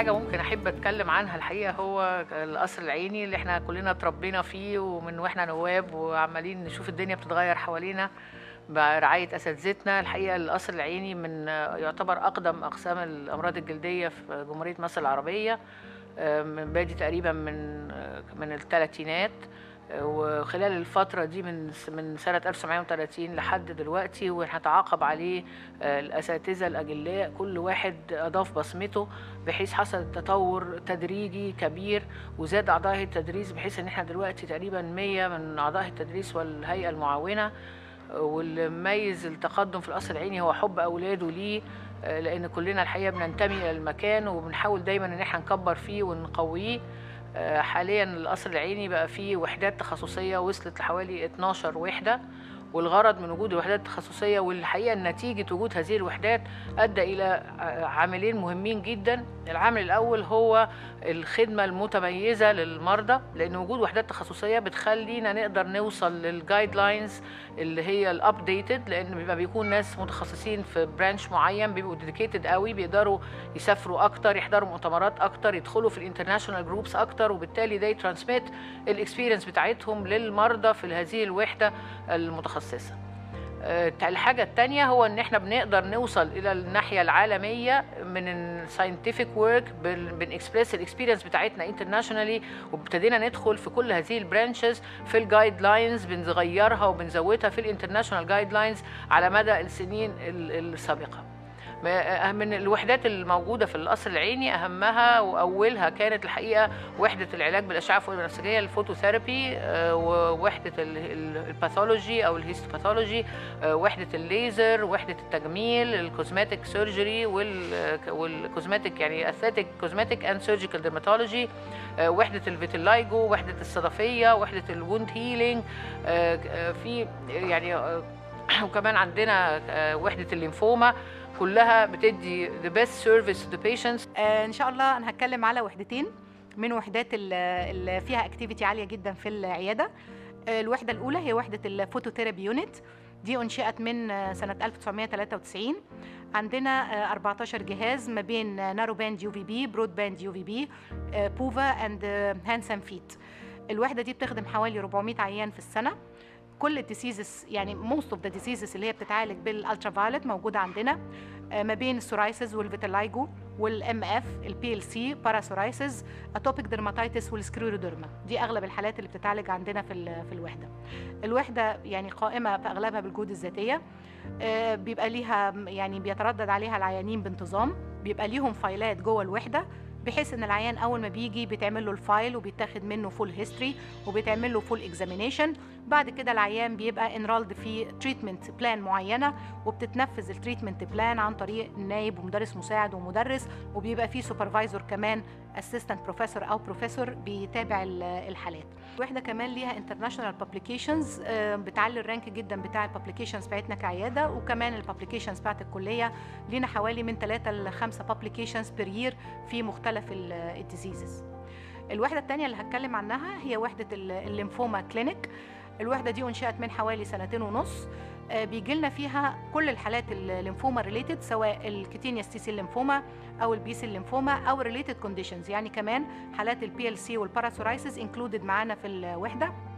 حاجة ممكن أحب أتكلم عنها الحقيقة هو القصر العيني اللي احنا كلنا اتربينا فيه ومن واحنا نواب وعمالين نشوف الدنيا بتتغير حوالينا برعاية أساتذتنا الحقيقة القصر العيني من يعتبر أقدم أقسام الأمراض الجلدية في جمهورية مصر العربية من بادي تقريبا من من الثلاثينات وخلال الفترة دي من من سنة 1930 لحد دلوقتي وهنتعاقب عليه الأساتذة الأجلاء كل واحد أضاف بصمته بحيث حصل تطور تدريجي كبير وزاد أعضاء هيئة التدريس بحيث إن احنا دلوقتي تقريبا 100 من أعضاء التدريس والهيئة المعاونة واللي مميز التقدم في القصر العيني هو حب أولاده ليه لأن كلنا الحقيقة بننتمي إلى المكان وبنحاول دايما إن احنا نكبر فيه ونقويه حاليا القصر العيني بقى فيه وحدات تخصصية وصلت لحوالي 12 وحدة والغرض من وجود الوحدات التخصصية والحقيقة نتيجة وجود هذه الوحدات أدى إلى عاملين مهمين جدا العامل الأول هو الخدمة المتميزة للمرضى لأن وجود وحدات تخصصية بتخلينا نقدر نوصل للجايد لاينز اللي هي الابديتد لأن بيبقى بيكون ناس متخصصين في برانش معين بيبقوا ديديكيتد قوي بيقدروا يسافروا أكتر يحضروا مؤتمرات أكتر يدخلوا في الانترناشونال جروبس أكتر وبالتالي ده ترانسميت الاكسبيرينس بتاعتهم للمرضى في هذه الوحدة المتخصصة المتخصصة الحاجة التانية هو ان احنا بنقدر نوصل الى الناحية العالمية من الساينتفك ورك بنكسبريس الاكسبيرينس بتاعتنا انترناشونالي وابتدينا ندخل في كل هذه البرانشز في الجايد لاينز بنغيرها وبنزودها في الانترناشونال جايد لاينز على مدى السنين السابقة من الوحدات الموجودة في القصر العيني أهمها وأولها كانت الحقيقة وحدة العلاج بالأشعة فوق البنفسجية الفوتوثيرابي ووحدة الباثولوجي أو الهيستوباثولوجي وحدة الليزر وحدة التجميل الكوزماتيك سيرجري والكوزماتيك يعني أثيتيك كوزماتيك أند سيرجيكال ديرماتولوجي وحدة الفيتيلايجو وحدة الصدفية وحدة الوند هيلينج في يعني وكمان عندنا وحدة الليمفوما كلها بتدي the best service to the patients آه ان شاء الله انا هتكلم على وحدتين من وحدات اللي فيها اكتيفيتي عاليه جدا في العياده آه الوحده الاولى هي وحده الفوتوثيرابي يونت دي انشئت من سنه 1993 عندنا 14 جهاز ما بين نارو باند يو في بي برود باند يو في بي بوفا اند هانسام فيت الوحده دي بتخدم حوالي 400 عيان في السنه كل الديسيزز يعني موست اوف ذا ديسيزز اللي هي بتتعالج بالالترا فايولت موجوده عندنا ما بين السورايسز والفيتيلايجو والام اف البي ال سي باراسورايسز اتوبيك ديرماتيتس والسكليروديرما دي اغلب الحالات اللي بتتعالج عندنا في في الوحده الوحده يعني قائمه في اغلبها بالجهود الذاتيه بيبقى ليها يعني بيتردد عليها العيانين بانتظام بيبقى ليهم فايلات جوه الوحده بحيث ان العيان اول ما بيجي بيتعمل له الفايل وبيتاخد منه فول هيستوري وبيتعمل له فول اكزامينيشن بعد كده العيان بيبقى انرولد في تريتمنت بلان معينه وبتتنفذ التريتمنت بلان عن طريق النايب ومدرس مساعد ومدرس وبيبقى في سوبرفايزر كمان اسيستنت بروفيسور او بروفيسور بيتابع الحالات واحده كمان ليها انترناشونال بابليكيشنز بتعلي الرانك جدا بتاع البابليكيشنز بتاعتنا كعياده وكمان البابليكيشنز بتاعت الكليه لينا حوالي من 3 ل 5 بابليكيشنز بير يير في مختلف الديزيزز الوحده الثانيه اللي هتكلم عنها هي وحده الليمفوما كلينيك الوحده دي انشئت من حوالي سنتين ونص بيجي لنا فيها كل الحالات الليمفوما ريليتد سواء الكيتينياس تي سي الليمفوما او البي سي الليمفوما او ريليتد كونديشنز يعني كمان حالات البي ال سي والباراسورايسيس انكلودد معانا في الوحده